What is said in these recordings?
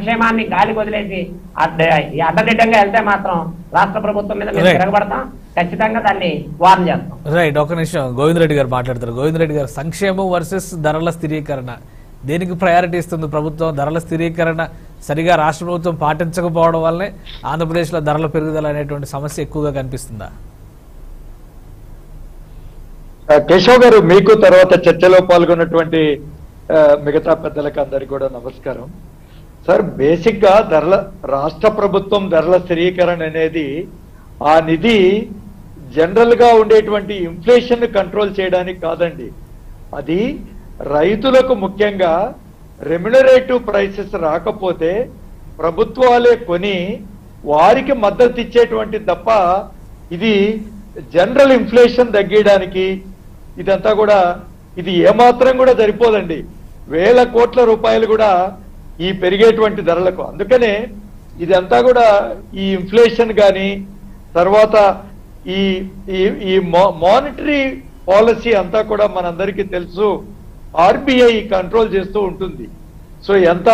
సంక్షేమాన్ని గాలి వదిలేసి అడ్డ- ఈ అడ్డదిడ్డంగా వెళ్తే మాత్రం రాష్ట్ర ప్రభుత్వం మీద మేము Right. తిరగబడతాం ఖచ్చితంగా దాన్ని వార్న్ చేస్తాం రైట్ ఒక నిమిషం గోవింద్ రెడ్డి గారు మాట్లాడతారు గోవింద్ రెడ్డి గారు సంక్షేమం వర్సెస్ ధరల స్థిరీకరణ దేనికి ప్రయారిటీ ఇస్తుంది ప్రభుత్వం ధరల స్థిరీకరణ సరిగా రాష్ట్ర ప్రభుత్వం పాటించకపోవడం వల్లనే ఆంధ్రప్రదేశ్లో ధరల పెరుగుదల అనేటువంటి సమస్య ఎక్కువగా కనిపిస్తుందా ఆ, కేశవ్ గారు మీకు తర్వాత చర్చలో పాల్గొన్నటువంటి ఆ, మిగతా పెద్దలకు అందరికి కూడా నమస్కారం సార్ బేసిక్ గా ధరల రాష్ట్ర ప్రభుత్వం ధరల స్థిరీకరణ అనేది ఆ నిధి జనరల్ గా ఉండేటువంటి ఇన్ఫ్లేషన్ కంట్రోల్ చేయడానికి కాదండి అది రైతులకు ముఖ్యంగా రెమ్యునరేటివ్ ప్రైసెస్ రాకపోతే ప్రభుత్వాలే కొని వారికి మద్దతు ఇచ్చేటువంటి తప్ప ఇది జనరల్ ఇన్ఫ్లేషన్ తగ్గించడానికి ఇదంతా కూడా ఇది ఏమాత్రం కూడా సరిపోదండి వేల కోట్ల రూపాయలు కూడా ఈ పెరిగేటువంటి ధరలకు అందుకనే ఇదంతా కూడా ఈ ఇన్ఫ్లేషన్ కానీ తర్వాత ఈ ఈ ఈ మానిటరీ పాలసీ అంతా కూడా మనందరికీ తెలుసు ఆర్బిఐ కంట్రోల్ చేస్తూ ఉంటుంది సో ఎంత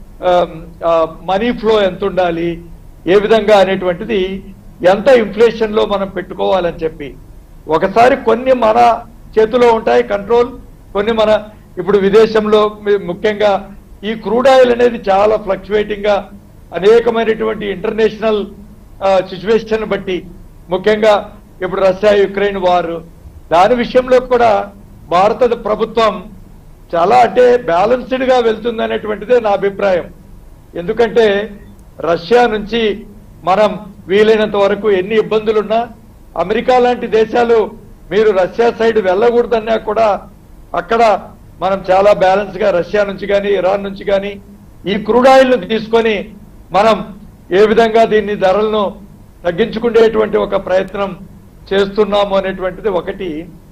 మనీ ఫ్లో ఎంత ఉండాలి ఏ విధంగా అనేటువంటిది ఎంత ఇన్ఫ్లేషన్ లో మనం పెట్టుకోవాలని చెప్పి ఒకసారి కొన్ని మన చేతిలో ఉంటాయి కంట్రోల్ కొన్ని మన ఇప్పుడు విదేశంలో మి- ముఖ్యంగా ఈ క్రూడ్ ఆయిల్ అనేది చాలా ఫ్లక్చువేటింగ్ గా అనేకమైనటువంటి ఇంటర్నేషనల్ సిచ్యువేషన్ బట్టి ముఖ్యంగా ఇప్పుడు రష్యా యుక్రెయిన్ వార్ దాని విషయంలో కూడా భారత ప్రభుత్వం చాలా అంటే బ్యాలెన్స్డ్ గా వెళ్తుంది అనేటువంటిదే నా అభిప్రాయం ఎందుకంటే రష్యా నుంచి మనం వీలైనంత వరకు ఎన్ని ఇబ్బందులున్నా అమెరికా లాంటి దేశాలు మీరు రష్యా సైడ్ వెళ్ళకూడదన్నా కూడా అక్కడ మనం చాలా బ్యాలెన్స్ గా రష్యా నుంచి కానీ ఇరాన్ నుంచి కానీ ఈ క్రూడ్ ఆయిల్ ను తీసుకొని మనం ఏ విధంగా దీన్ని ధరలను తగ్గించుకునేటువంటి ఒక ప్రయత్నం చేస్తున్నాము అనేటువంటిది ఒకటి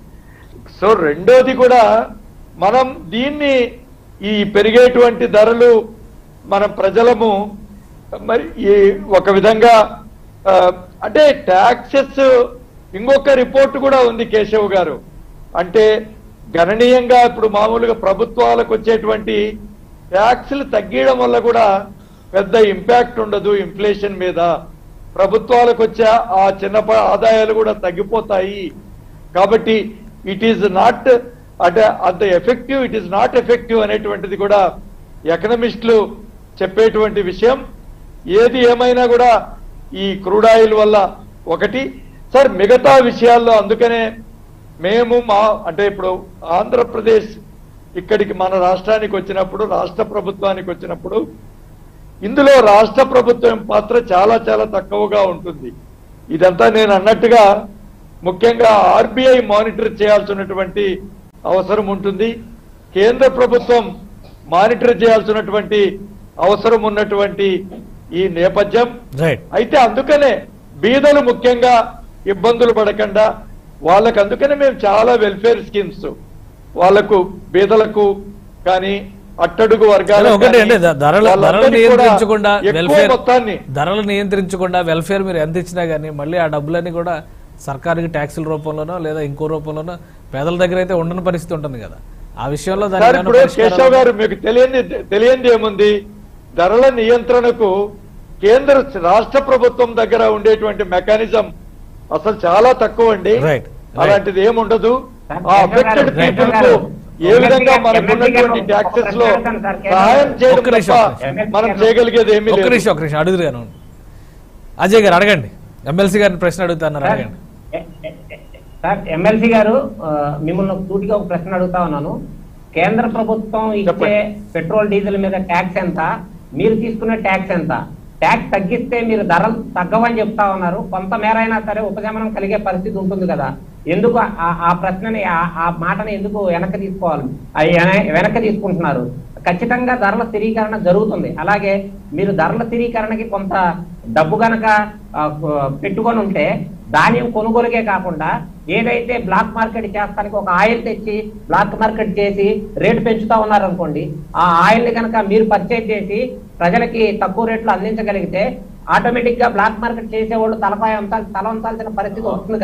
సో రెండోది కూడా మనం దీన్ని ఈ పెరిగేటువంటి ధరలు మన ప్రజలము మరి ఈ ఒక విధంగా ఆ, అంటే ట్యాక్సెస్ ఇంకొక రిపోర్ట్ కూడా ఉంది కేశవ్ గారు అంటే గణనీయంగా ఇప్పుడు మామూలుగా ప్రభుత్వాలకు వచ్చేటువంటి ట్యాక్స్లు తగ్గించడం వల్ల కూడా పెద్ద ఇంపాక్ట్ ఉండదు ఇన్ఫ్లేషన్ మీద ప్రభుత్వాలకు వచ్చే ఆ చిన్న ప- ఆదాయాలు కూడా తగ్గిపోతాయి కాబట్టి ఇట్ ఈజ్ నాట్ అంటే అంత effective it is not effective అనేటువంటిది కూడా ఎకనమిస్టులు చెప్పేటువంటి విషయం ఏది ఏమైనా కూడా ఈ క్రూడ్ ఆయిల్ వల్ల ఒకటి సార్ మిగతా విషయాల్లో అందుకనే మేము మా అంటే ఇప్పుడు ఆంధ్రప్రదేశ్ ఇక్కడికి మన రాష్ట్రానికి వచ్చినప్పుడు రాష్ట్ర ప్రభుత్వానికి వచ్చినప్పుడు ఇందులో రాష్ట్ర ప్రభుత్వం పాత్ర చాలా చాలా తక్కువగా ఉంటుంది ఇదంతా నేను అన్నట్టుగా ముఖ్యంగా ఆర్బీఐ మానిటర్ చేయాల్సినటువంటి అవసరం ఉంటుంది కేంద్ర ప్రభుత్వం మానిటర్ చేయాల్సినటువంటి అవసరం ఉన్నటువంటి ఈ నేపథ్యం రైట్ అయితే అందుకనే బీదలు ముఖ్యంగా ఇబ్బందులు పడకుండా వాళ్ళకి అందుకనే మేము చాలా వెల్ఫేర్ స్కీమ్స్ వాళ్ళకు బీదలకు కానీ అట్టడుగు వర్గాలు ఒకటి అంటే ధ- ధరలు ధరలు నియంత్రించకుండా వెల్ఫేర్ మొత్తాన్ని ధరలు నియంత్రించకుండా వెల్ఫేర్ మీరు ఎంత ఇచ్చినా కానీ మళ్ళీ ఆ డబ్బులన్నీ కూడా సర్కారుకి ట్యాక్సుల రూపంలోనో లేదా ఇంకో రూపంలోనో పేదల దగ్గర అయితే ఉండని పరిస్థితి ఉంటుంది కదా ఆ విషయంలో దానికి సార్ ఏమైనా ఇప్పుడు పరిష్కారాలు- కేశవ్ గారు మీకు తెలియంది తెలియంది ఏముంది ధరల నియంత్రణకు కేంద్ర రాష్ట్ర ప్రభుత్వం దగ్గర ఉండేటువంటి మెకానిజం అసలు చాలా తక్కువ అండి Right, right. అలాంటిది ఏముండదు సార్, ఆ కేశవ్ అఫెక్టెడ్ గారు, పీపుల్ కేశవ్ కు గారు, ఏ విధంగా ఎంఎస్సీ మనకు ఉన్నటువంటి గారు, ట్యాక్సెస్ లో ఒక ప్రశ్న అడుగుతాను సార్, కేశవ్ సహాయం గారు. చేయడం ఒక్క నిమిషం, తప్ప ఒక్క నిమిషం. మనం చేయగలిగేది ఏమీ ఒక్క లేదు నిమిషం ఒక్క నిమిషం అడుగురు గారు అజయ్ గారు అడగండి ఎమ్మెల్సీ గారిని ప్రశ్న అడుగుతున్నారు సార్, అడగండి ఎ- ఎ- ఎ- సార్ ఎమ్మెల్సీ గారు ఆ, మిమ్మల్ని ఒక సూటిగా ఒక ప్రశ్న అడుగుతా ఉన్నాను కేంద్ర ప్రభుత్వం ఇచ్చే చెప్పండి. పెట్రోల్ డీజిల్ మీద ట్యాక్స్ ఎంత మీరు తీసుకునే ట్యాక్స్ ఎంత ట్యాక్స్ తగ్గిస్తే మీరు ధరలు తగ్గవని చెప్తా ఉన్నారు కొంత మేర అయినా సరే ఉపశమనం కలిగే పరిస్థితి ఉంటుంది కదా ఎందుకు ఆ- ఆ ప్రశ్నని ఆ- ఆ మాటని ఎందుకు వెనక్కి తీసుకోవాలి అవి వెన- వెనక్కి తీసుకుంటున్నారు ఖచ్చితంగా ధరల స్థిరీకరణ జరుగుతుంది అలాగే మీరు ధరల స్థిరీకరణకి కొంత డబ్బు గనక ఆ, పెట్టుకొని ఉంటే ధాన్యం కొనుగోలుకే కాకుండా ఏదైతే బ్లాక్ మార్కెట్ చేస్తానికి ఒక ఆయిల్ తెచ్చి బ్లాక్ మార్కెట్ చేసి రేటు పెంచుతా ఉన్నారనుకోండి ఆ ఆయిల్ ని కనుక మీరు పర్చేజ్ చేసి ప్రజలకి తక్కువ రేట్లో అందించగలిగితే ఆటోమేటిక్ గా బ్లాక్ మార్కెట్ చేసేవాళ్ళు తలపాయ అంతా తల ఉంచాల్సిన పరిస్థితి వస్తుంది కదా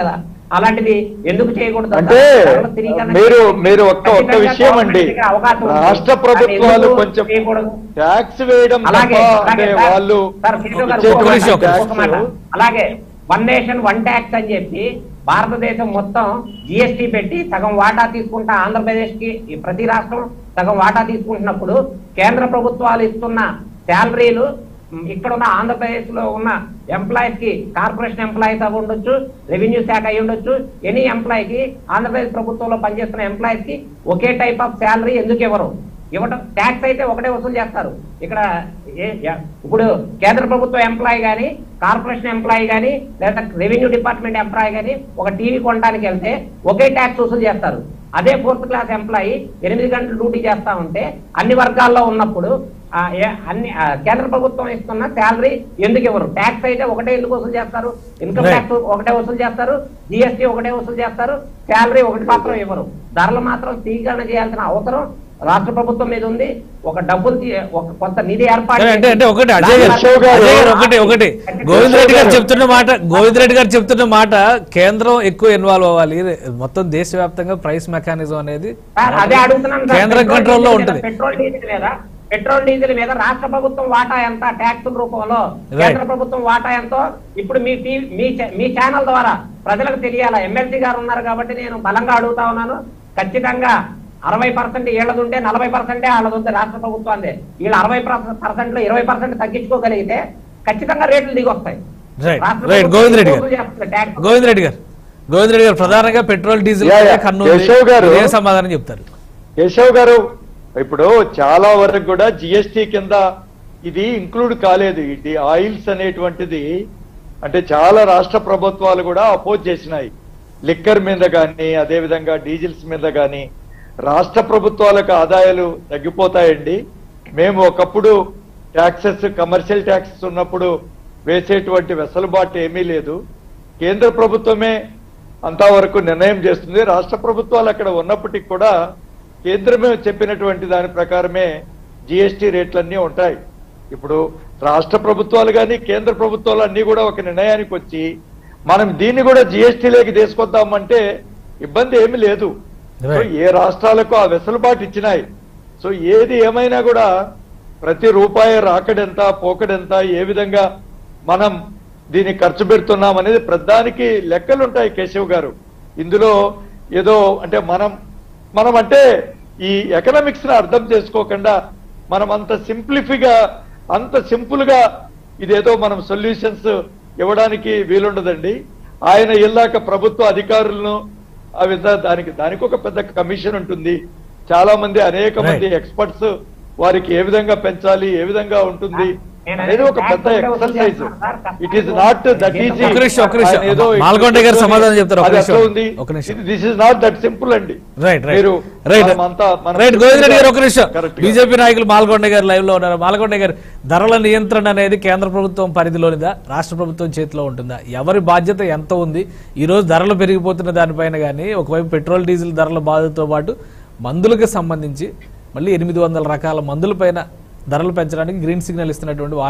అలాంటిది ఎందుకు చేయకూడదు అంటే ధరల స్థిరీకరణ మీరు మీరు ఒక్క ఒక్క ఖచ్చితంగా విషయం అండి గవర్నమెంట్కి అవకాశం ఉంది. రాష్ట్ర కానీ ప్రభుత్వాలు ఎందుకు కొంచెం చేయకూడదు? ట్యాక్స్ వేయడం అలాగే తప్ప అలాగే అంటే సార్, వాళ్ళు సార్, కిషోర్ గారు, ఇచ్చేటువంటి ఒక మాట, నిమిషం, ఒక మాట. ట్యాక్స్ అలాగే వన్ నేషన్ వన్ ట్యాక్స్ అని చెప్పి భారతదేశం మొత్తం జిఎస్టీ పెట్టి సగం వాటా తీసుకుంటా ఆంధ్రప్రదేశ్ కి ఈ ప్రతి రాష్ట్రం సగం వాటా తీసుకుంటున్నప్పుడు కేంద్ర ప్రభుత్వాలు ఇస్తున్న శాలరీలు మ్, ఇక్కడ ఉన్న ఆంధ్రప్రదేశ్ లో ఉన్న ఎంప్లాయీస్ కి కార్పొరేషన్ ఎంప్లాయీస్ అవి ఉండొచ్చు రెవెన్యూ శాఖ అయి ఉండొచ్చు ఎనీ ఎంప్లాయ్ కి ఆంధ్రప్రదేశ్ ప్రభుత్వంలో పనిచేస్తున్న ఎంప్లాయీస్ కి ఒకే టైప్ ఆఫ్ శాలరీ ఎందుకు ఇవ్వరు ఇవ్వటం ట్యాక్స్ అయితే ఒకటే వసూలు చేస్తారు ఇక్కడ ఏ- ఎ- ఇప్పుడు కేంద్ర ప్రభుత్వ ఎంప్లాయీ కానీ కార్పొరేషన్ ఎంప్లాయీ కానీ లేదా రెవెన్యూ డిపార్ట్మెంట్ ఎంప్లాయీ కానీ ఒక టీవీ కొనడానికి వెళ్తే ఒకే ట్యాక్స్ వసూలు చేస్తారు అదే ఫోర్త్ క్లాస్ ఎంప్లాయీ ఎనిమిది గంటలు డ్యూటీ చేస్తా ఉంటే అన్ని వర్గాల్లో ఉన్నప్పుడు ఆ, ఏ- అన్ని ఆ, కేంద్ర ప్రభుత్వం ఇస్తున్న శాలరీ ఎందుకు ఇవ్వరు ట్యాక్స్ అయితే ఒకటే ఎందుకు వసూలు చేస్తారు ఇన్కమ్ Right. ట్యాక్స్ ఒకటే వసూలు చేస్తారు జిఎస్టీ ఒకటే వసూలు చేస్తారు శాలరీ ఒకటి మాత్రం ఇవ్వరు ధరలు మాత్రం స్వీకరణ చేయాల్సిన అవసరం రాష్ట్ర ప్రభుత్వం మీద ఉంది ఒక డబ్బులు తీ- ఒక కొంత నిధి ఏర్పాటు సరే, అంటే అంటే ఒకటి అజయ్ గారు అశోక్ గారు- అజయ్ గారు ఒకటి ఒకటి గోవింద్ రెడ్డి గారు గారు- చెప్తున్న మాట గోవింద్ రెడ్డి గారు చెప్తున్న మాట కేంద్రం ఎక్కువ ఇన్వాల్వ్ అవ్వాలి మొత్తం దేశవ్యాప్తంగా ప్రైస్ మెకానిజం అనేది సార్, అదే అడుగుతున్నాను సార్. కేంద్రం పెట్రోల్ కంట్రోల్ లో డీజిల్ ఉంటుంది మీద, పెట్రోల్ డీజిల్ మీద పెట్రోల్ డీజిల్ మీద రాష్ట్ర ప్రభుత్వం వాటా ఎంత ట్యాక్స్ రూపంలో Right. కేంద్ర ప్రభుత్వం వాటా ఎంతో ఇప్పుడు మీ టీవీ మీ చా- మీ ఛానల్ ద్వారా ప్రజలకు తెలియాలా ఎమ్మెల్సీ గారు ఉన్నారు కాబట్టి నేను బలంగా అడుగుతా ఉన్నాను ఖచ్చితంగా అరవై పర్సెంట్ ఏళ్ళది ఉంటే నలభై పర్సెంటే వాళ్ళది ఉంది రాష్ట్ర ప్రభుత్వాన్ని వీళ్ళు అరవై పర్సెంట్ లో ఇరవై పర్సెంట్ తగ్గించుకోగలిగితే ఖచ్చితంగా రేట్లు దిగొస్తాయి రైట్ రాష్ట్ర రైట్ ప్రభుత్వం గోవింద్ రెడ్డి గారు వసూలు చేస్తుంది tax. గోవింద్ రెడ్డి గారు గోవింద్ రెడ్డి గారు ప్రధానంగా పెట్రోల్ డీజిల్ యా, పైన యా. కన్ను ఉంది. కేశవ్ గారు- ఏం సమాధానం చెప్తారు కేశవ్ గారు ఇప్పుడు చాలా వరకు కూడా జిఎస్టి కింద ఇది ఇంక్లూడ్ కాలేదు ఇది ఆయిల్స్ అనేటువంటిది అంటే చాలా రాష్ట్ర ప్రభుత్వాలు కూడా అపోజ్ చేసినాయి లిక్కర్ మీద కానీ అదేవిధంగా డీజిల్స్ మీద కానీ రాష్ట్ర ప్రభుత్వాలకు ఆదాయాలు తగ్గిపోతాయండి మేము ఒకప్పుడు ట్యాక్సెస్ కమర్షియల్ ట్యాక్సెస్ ఉన్నప్పుడు వేసేటువంటి వెసులుబాటు ఏమీ లేదు కేంద్ర ప్రభుత్వమే అంతవరకు నిర్ణయం చేస్తుంది రాష్ట్ర ప్రభుత్వాలు అక్కడ ఉన్నప్పటికీ కూడా కేంద్రమే చెప్పినటువంటి దాని ప్రకారమే జిఎస్టి రేట్లన్నీ ఉంటాయి ఇప్పుడు రాష్ట్ర ప్రభుత్వాలు కానీ కేంద్ర ప్రభుత్వాలు అన్ని కూడా ఒక నిర్ణయానికి వచ్చి మనం దీన్ని కూడా జిఎస్టీలోకి తీసుకొద్దామంటే ఇబ్బంది ఏమీ లేదు సో Right. ఏ రాష్ట్రాలకు ఆ వెసులుబాటు ఇచ్చినాయి సో ఏది ఏమైనా కూడా ప్రతి రూపాయి రాకడెంత పోకడెంత ఏ విధంగా మనం దీన్ని ఖర్చు పెడుతున్నాం అనేది ప్రధానికి లెక్కలు ఉంటాయి కేశవ్ గారు ఇందులో ఏదో అంటే మనం మనం అంటే ఈ ఎకనామిక్స్ ని అర్థం చేసుకోకుండా మనం అంత సింప్లిఫిగా అంత సింపుల్ గా ఇదేదో మనం సొల్యూషన్స్ ఇవ్వడానికి వీలుండదండి ఆయన ఇల్లాక ప్రభుత్వ అధికారులను ఆ విధంగా దానికి దానికి ఒక పెద్ద కమిషన్ ఉంటుంది చాలా మంది అనేక మంది ఎక్స్పర్ట్స్ వారికి ఏ విధంగా పెంచాలి ఏ విధంగా ఉంటుంది నేను అనేది ఒక పెద్ద ట్యాక్స్ కూడా ఎక్సర్సైజ్ వసూలు చేస్తున్నాను sir. It is not that easy ఒక నిమిషం, ఒక నిమిషం. ఏదో మాల్కొండ గారు సమాధానం చెప్తారు, ఒక అది నిమిషం. అట్లా ఉంది ఒక నిమిషం. This is not that simple అండి రైట్ రైట్ మీరు రైట్ మనమంతా- మనం రైట్ గోవింద్ రెడ్డి గారు ఒక నిమిషం Correct గా. బీజేపీ నాయకులు మాల్కొండ గారు లైవ్ లో ఉన్నారు మాల్కొండ గారు ధరల నియంత్రణ అనేది కేంద్ర ప్రభుత్వం పరిధిలోనిదా రాష్ట్ర ప్రభుత్వం చేతిలో ఉంటుందా ఎవరి బాధ్యత ఎంత ఉంది ఈ రోజు ధరలు పెరిగిపోతున్న దానిపైన కానీ ఒకవైపు పెట్రోల్ డీజిల్ ధరల బాధతో పాటు మందులకు సంబంధించి మళ్ళీ ఎనిమిది వందల రకాల మందులపైన ధరలు పెంచడానికి గ్రీన్ సిగ్నల్ ఇస్తున్నటువంటి